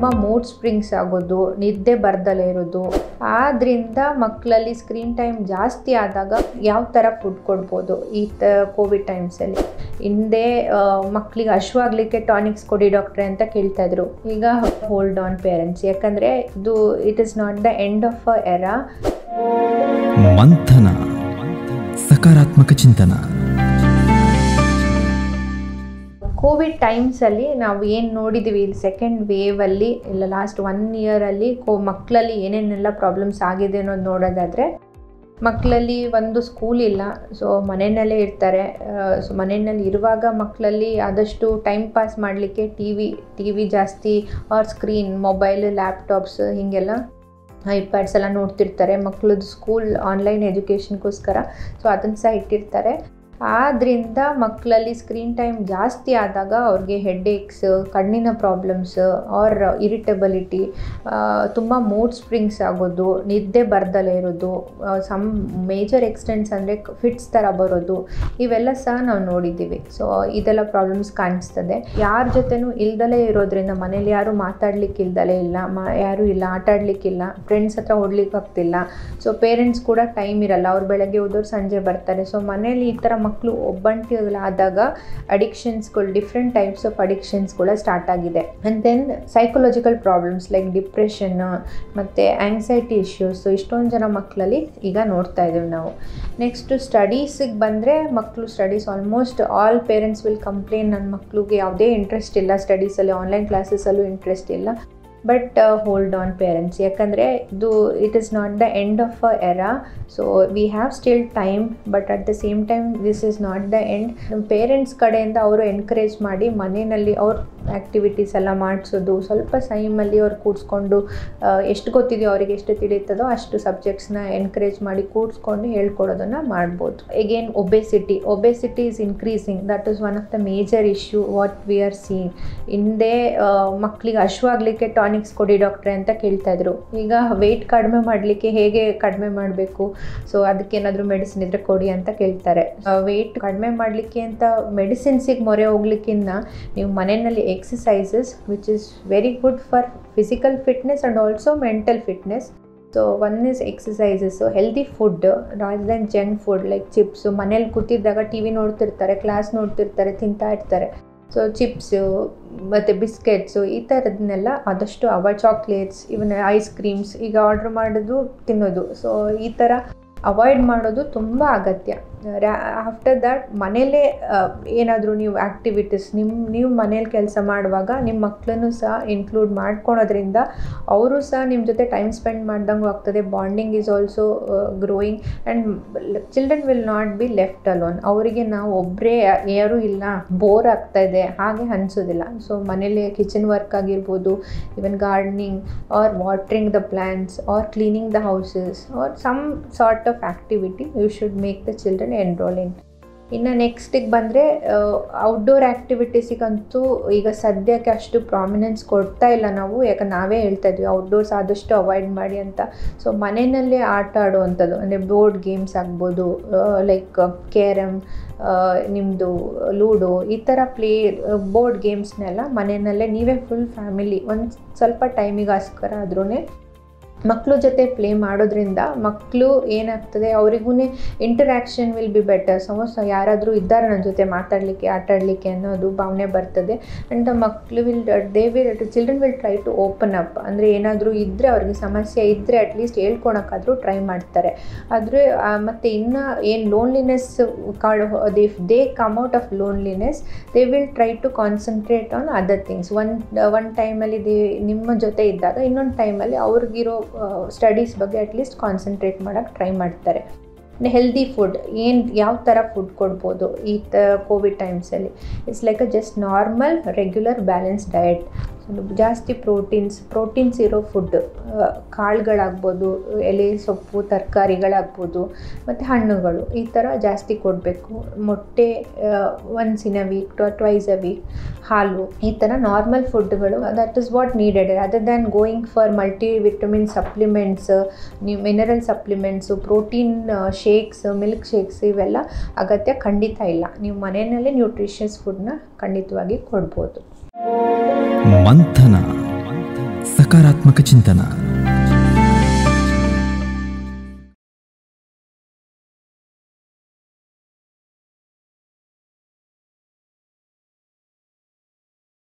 mood springs ಆಗೋದು ನಿದ್ದೆ ಬರ್ದಲೇ ಇರೋದು ಆದ್ದರಿಂದ ಮಕ್ಕಳಲ್ಲಿ ಸ್ಕ್ರೀನ್ ಟೈಮ್ ಜಾಸ್ತಿ ಆದಾಗ ಯಾವ ಥರ ಫುಡ್ ಕೊಡ್ಬೋದು ಈ ತ ಕೋವಿಡ್ ಟೈಮ್ಸಲ್ಲಿ ಹಿಂದೆ ಮಕ್ಕಳಿಗೆ ಹಶ್ವಾಗ್ಲಿಕ್ಕೆ ಟಾನಿಕ್ಸ್ ಕೊಡಿ ಡಾಕ್ಟ್ರೆ ಅಂತ ಕೇಳ್ತಾ ಇದ್ರು ಈಗ ಹೋಲ್ಡ್ ಆನ್ ಪೇರೆಂಟ್ಸ್ ಯಾಕಂದರೆ ಇದು it is not the end of a era ಮಂಥನ ಸಕಾರಾತ್ಮಕ ಚಿಂತನ ಕೋವಿಡ್ ಟೈಮ್ಸಲ್ಲಿ ನಾವು ಏನು ನೋಡಿದ್ದೀವಿ ಸೆಕೆಂಡ್ ವೇವಲ್ಲಿ ಇಲ್ಲ ಲಾಸ್ಟ್ ಒನ್ ಇಯರಲ್ಲಿ ಕೋ ಮಕ್ಕಳಲ್ಲಿ ಏನೇನೆಲ್ಲ ಪ್ರಾಬ್ಲಮ್ಸ್ ಆಗಿದೆ ಅನ್ನೋದು ನೋಡೋದಾದರೆ ಮಕ್ಕಳಲ್ಲಿ ಒಂದು ಸ್ಕೂಲ್ ಇಲ್ಲ ಸೊ ಮನೆಯಲ್ಲೇ ಇರ್ತಾರೆ ಸೊ ಮನೆಯಲ್ಲಿ ಇರುವಾಗ ಮಕ್ಕಳಲ್ಲಿ ಆದಷ್ಟು ಟೈಮ್ ಪಾಸ್ ಮಾಡಲಿಕ್ಕೆ ಟಿ ವಿ ಟಿ ವಿ ಜಾಸ್ತಿ ಆರ್ ಸ್ಕ್ರೀನ್ ಮೊಬೈಲ್ ಲ್ಯಾಪ್ಟಾಪ್ಸ್ ಹೀಗೆಲ್ಲ ಐಪ್ಯಾಡ್ಸ್ ಎಲ್ಲ ನೋಡ್ತಿರ್ತಾರೆ ಮಕ್ಕಳದ್ದು ಸ್ಕೂಲ್ ಆನ್ಲೈನ್ ಎಜುಕೇಷನ್ಗೋಸ್ಕರ ಸೊ ಅದನ್ನು ಸಹ ಇಟ್ಟಿರ್ತಾರೆ ಆದ್ದರಿಂದ ಮಕ್ಕಳಲ್ಲಿ ಸ್ಕ್ರೀನ್ ಟೈಮ್ ಜಾಸ್ತಿ ಆದಾಗ ಅವ್ರಿಗೆ ಹೆಡ್ಏಕ್ಸ್ ಕಣ್ಣಿನ ಪ್ರಾಬ್ಲಮ್ಸ್ ಆರ್ ಇರಿಟಬಿಲಿಟಿ ತುಂಬ ಮೂಡ್ ಸ್ಪ್ರಿಂಗ್ಸ್ ಆಗೋದು ನಿದ್ದೆ ಬರ್ದಲೇ ಇರೋದು ಸಮ್ ಮೇಜರ್ ಎಕ್ಸ್ಟೆಂಟ್ಸ್ ಅಂದರೆ ಫಿಟ್ಸ್ ಥರ ಬರೋದು ಇವೆಲ್ಲ ಸಹ ನಾವು ನೋಡಿದ್ದೀವಿ ಸೊ ಇದೆಲ್ಲ ಪ್ರಾಬ್ಲಮ್ಸ್ ಕಾಣಿಸ್ತದೆ ಯಾರ ಜೊತೆನೂ ಇಲ್ದಲೇ ಇರೋದ್ರಿಂದ ಮನೇಲಿ ಯಾರು ಮಾತಾಡ್ಲಿಕ್ಕೆ ಇಲ್ದಲೇ ಇಲ್ಲ ಮಾ ಯಾರೂ ಇಲ್ಲ ಆಟ ಆಡಲಿಕ್ಕಿಲ್ಲ ಫ್ರೆಂಡ್ಸ್ ಹತ್ರ ಓಡ್ಲಿಕ್ಕೆ ಆಗ್ತಿಲ್ಲ ಸೊ ಪೇರೆಂಟ್ಸ್ ಕೂಡ ಟೈಮ್ ಇರಲ್ಲ ಅವ್ರು ಬೆಳಗ್ಗೆ ಹೋದವ್ರು ಸಂಜೆ ಬರ್ತಾರೆ ಸೊ ಮನೇಲಿ ಈ ಥರ ಮಕ್ಕಳು ಒಬ್ಬಂಟಿಗಳಾದಾಗ ಅಡಿಕ್ಷನ್ಸ್ಗಳು ಡಿಫ್ರೆಂಟ್ ಟೈಪ್ಸ್ ಆಫ್ ಅಡಿಕ್ಷನ್ಸ್ಗಳು ಸ್ಟಾರ್ಟ್ ಆಗಿದೆ and then psychological problems like depression ಮತ್ತು ಆ್ಯಂಗ್ಸೈಟಿ ಇಶ್ಯೂಸ್ ಇಷ್ಟೊಂದು ಜನ ಮಕ್ಕಳಲ್ಲಿ ಈಗ ನೋಡ್ತಾ ಇದ್ದೀವಿ ನಾವು ನೆಕ್ಸ್ಟ್ ಸ್ಟಡೀಸಿಗೆ ಬಂದರೆ ಮಕ್ಕಳು studies almost all parents will complain ನನ್ನ ಮಕ್ಕಳಿಗೆ ಯಾವುದೇ ಇಂಟ್ರೆಸ್ಟ್ ಇಲ್ಲ ಸ್ಟಡೀಸಲ್ಲಿ ಆನ್ಲೈನ್ ಕ್ಲಾಸಸಲ್ಲೂ ಇಂಟ್ರೆಸ್ಟ್ ಇಲ್ಲ ಬಟ್ ಹೋಲ್ಡ್ ಆನ್ ಪೇರೆಂಟ್ಸ್ ಯಾಕಂದರೆ ಇದು it is not the end of a era so we have still time but at the same time this is not the end ನಮ್ಮ ಪೇರೆಂಟ್ಸ್ ಕಡೆಯಿಂದ ಅವರು encourage ಮಾಡಿ ಮನೆಯಲ್ಲಿ ಅವ್ರ ಆ್ಯಕ್ಟಿವಿಟೀಸ್ ಎಲ್ಲ ಮಾಡಿಸೋದು ಸ್ವಲ್ಪ ಟೈಮಲ್ಲಿ ಅವ್ರು ಕೂಡಿಸ್ಕೊಂಡು ಎಷ್ಟು ಗೊತ್ತಿದೆಯೋ ಅವ್ರಿಗೆ ಎಷ್ಟು ತಿಳಿಯುತ್ತದೋ ಅಷ್ಟು ಸಬ್ಜೆಕ್ಟ್ಸ್ನ ಎನ್ಕರೇಜ್ ಮಾಡಿ ಕೂಡಿಸ್ಕೊಂಡು ಹೇಳ್ಕೊಡೋದನ್ನು ಮಾಡ್ಬೋದು again obesity obesity is increasing that is one of the major issue what we are seeing ಹಿಂದೆ ಮಕ್ಕಳಿಗೆ ಹಶ್ವಾಗ್ಲಿಕ್ಕೆ ಟಾನಿಕ್ಸ್ ಕೊಡಿ ಡಾಕ್ಟ್ರೆ ಅಂತ ಕೇಳ್ತಾ ಇದ್ರು ಈಗ ವೆಯ್ಟ್ ಕಡಿಮೆ ಮಾಡಲಿಕ್ಕೆ ಹೇಗೆ ಕಡಿಮೆ ಮಾಡಬೇಕು ಸೊ ಅದಕ್ಕೇನಾದರೂ ಮೆಡಿಸಿನ್ ಇದ್ರೆ ಕೊಡಿ ಅಂತ ಕೇಳ್ತಾರೆ ವೆಯ್ಟ್ ಕಡಿಮೆ ಮಾಡಲಿಕ್ಕೆ ಅಂತ ಮೆಡಿಸಿನ್ಸಿಗೆ ಮೊರೆ ಹೋಗ್ಲಿಕ್ಕಿಂತ ನೀವು ಮನೆಯಲ್ಲಿ exercises which is very good for physical fitness and also mental fitness so one is exercises healthy food rather then junk food like chips ಮನೇಲಿ ಕೂತಿದ್ದಾಗ ಟಿ ವಿ ನೋಡ್ತಿರ್ತಾರೆ ಕ್ಲಾಸ್ ನೋಡ್ತಿರ್ತಾರೆ ತಿಂತಾ ಇರ್ತಾರೆ ಸೊ ಚಿಪ್ಸು ಮತ್ತು ಬಿಸ್ಕೆಟ್ಸು ಈ ಥರದನ್ನೆಲ್ಲ ಆದಷ್ಟು avoid chocolates even ice creams ಈಗ ಆರ್ಡ್ರ್ ಮಾಡೋದು ತಿನ್ನೋದು ಸೊ ಈ ಥರ ಅವಾಯ್ಡ್ ಮಾಡೋದು ತುಂಬ ಅಗತ್ಯ ಆಫ್ಟರ್ ದ್ಯಾಟ್ ಮನೇಲೇ ಏನಾದರೂ ನೀವು ಆ್ಯಕ್ಟಿವಿಟೀಸ್ ನಿಮ್ಮ ನೀವು ಮನೇಲಿ ಕೆಲಸ ಮಾಡುವಾಗ ನಿಮ್ಮ ಮಕ್ಕಳನ್ನು ಸಹ ಇನ್ಕ್ಲೂಡ್ ಮಾಡ್ಕೊಳೋದ್ರಿಂದ ಅವರು ಸಹ ನಿಮ್ಮ ಜೊತೆ ಟೈಮ್ ಸ್ಪೆಂಡ್ ಮಾಡ್ದಂಗೂ ಆಗ್ತದೆ bonding is also growing and children will not be left alone ಅವರಿಗೆ ನಾವು ಒಬ್ಬರೇ ಯಾರೂ ಇಲ್ಲ ಬೋರ್ ಆಗ್ತಾ ಇದೆ ಹಾಗೆ ಅನಿಸೋದಿಲ್ಲ ಸೊ ಮನೇಲಿ ಕಿಚನ್ ವರ್ಕ್ ಆಗಿರ್ಬೋದು even gardening or watering the plants or cleaning the houses or some sort of activity you should make the children enrol in ಇನ್ನು ನೆಕ್ಸ್ಟಿಗೆ ಬಂದರೆ ಔಟ್ಡೋರ್ ಆ್ಯಕ್ಟಿವಿಟೀಸಿಗಂತೂ ಈಗ ಸದ್ಯಕ್ಕೆ ಅಷ್ಟು ಪ್ರಾಮಿನೆನ್ಸ್ ಕೊಡ್ತಾ ಇಲ್ಲ ನಾವು ಯಾಕಂದ್ರೆ ನಾವೇ ಹೇಳ್ತಾ ಇದ್ವಿ ಔಟ್ಡೋರ್ಸ್ ಆದಷ್ಟು ಅವಾಯ್ಡ್ ಮಾಡಿ ಅಂತ ಸೊ ಮನೆಯಲ್ಲೇ ಆಟ ಆಡುವಂಥದ್ದು ಅಂದರೆ ಬೋರ್ಡ್ ಗೇಮ್ಸ್ ಆಗ್ಬೋದು ಲೈಕ್ ಕೇರಮ್ ನಿಮ್ಮದು ಲೂಡೋ ಈ ಥರ ಪ್ಲೇ ಬೋರ್ಡ್ ಗೇಮ್ಸ್ನೆಲ್ಲ ಮನೆಯಲ್ಲೇ ನೀವೇ ಫುಲ್ ಫ್ಯಾಮಿಲಿ ಒಂದು ಸ್ವಲ್ಪ ಟೈಮಿಗೋಸ್ಕರ ಆದ್ರೂ ಮಕ್ಕಳು ಜೊತೆ ಪ್ಲೇ ಮಾಡೋದ್ರಿಂದ ಮಕ್ಕಳು ಏನಾಗ್ತದೆ ಅವರಿಗೂ ಇಂಟರ್ಯಾಕ್ಷನ್ ವಿಲ್ ಬಿ ಬೆಟರ್ ಸಮೋಸ ಯಾರಾದರೂ ಇದ್ದಾರೆ ನನ್ನ ಜೊತೆ ಮಾತಾಡಲಿಕ್ಕೆ ಆಟ ಆಡಲಿಕ್ಕೆ ಅನ್ನೋದು ಭಾವನೆ ಬರ್ತದೆ ಆ್ಯಂಡ್ ಮಕ್ಕಳು will they will children will try to open up ಅಂದರೆ ಏನಾದರೂ ಇದ್ದರೆ ಅವ್ರಿಗೆ ಸಮಸ್ಯೆ ಇದ್ದರೆ ಅಟ್ಲೀಸ್ಟ್ ಹೇಳ್ಕೊಳಕ್ಕಾದರೂ ಟ್ರೈ ಮಾಡ್ತಾರೆ ಆದರೆ ಮತ್ತು ಇನ್ನು ಏನು loneliness if they come out of loneliness they will try to concentrate on other things one one ಟೈಮಲ್ಲಿ ದೇ ನಿಮ್ಮ ಜೊತೆ ಇದ್ದಾಗ ಇನ್ನೊಂದು ಟೈಮಲ್ಲಿ ಅವ್ರಿಗಿರೋ ಸ್ಟಡೀಸ್ ಬಗ್ಗೆ ಅಟ್ಲೀಸ್ಟ್ ಕಾನ್ಸಂಟ್ರೇಟ್ ಮಾಡೋಕ್ಕೆ ಟ್ರೈ ಮಾಡ್ತಾರೆ ಹೆಲ್ದಿ ಫುಡ್ ಏನು ಯಾವ ಥರ ಫುಡ್ ಕೊಡ್ಬೋದು ಈ ತ ಕೋವಿಡ್ ಟೈಮ್ಸಲ್ಲಿ it's like a just normal regular balance diet ಜಾಸ್ತಿ ಪ್ರೋಟೀನ್ಸ್ ಪ್ರೋಟೀನ್ಸ್ ಇರೋ ಫುಡ್ ಕಾಳುಗಳಾಗ್ಬೋದು ಎಲೆ ಸೊಪ್ಪು ತರಕಾರಿಗಳಾಗ್ಬೋದು ಮತ್ತು ಹಣ್ಣುಗಳು ಈ ಥರ ಜಾಸ್ತಿ ಕೊಡಬೇಕು ಮೊಟ್ಟೆ once in a week twice a week ಹಾಲು ಈ ಥರ ನಾರ್ಮಲ್ ಫುಡ್ಗಳು that is what needed other than going for multi vitamin supplements ನೀವು mineral supplements protein shakes milk shakes ಇವೆಲ್ಲ ಅಗತ್ಯ ಖಂಡಿತ ಇಲ್ಲ ನೀವು ಮನೆಯಲ್ಲೇ ನ್ಯೂಟ್ರಿಷಿಯಸ್ ಫುಡ್ನ ಖಂಡಿತವಾಗಿ ಕೊಡ್ಬೋದು ಮಂಥನ ಸಕಾರಾತ್ಮಕ ಚಿಂತನ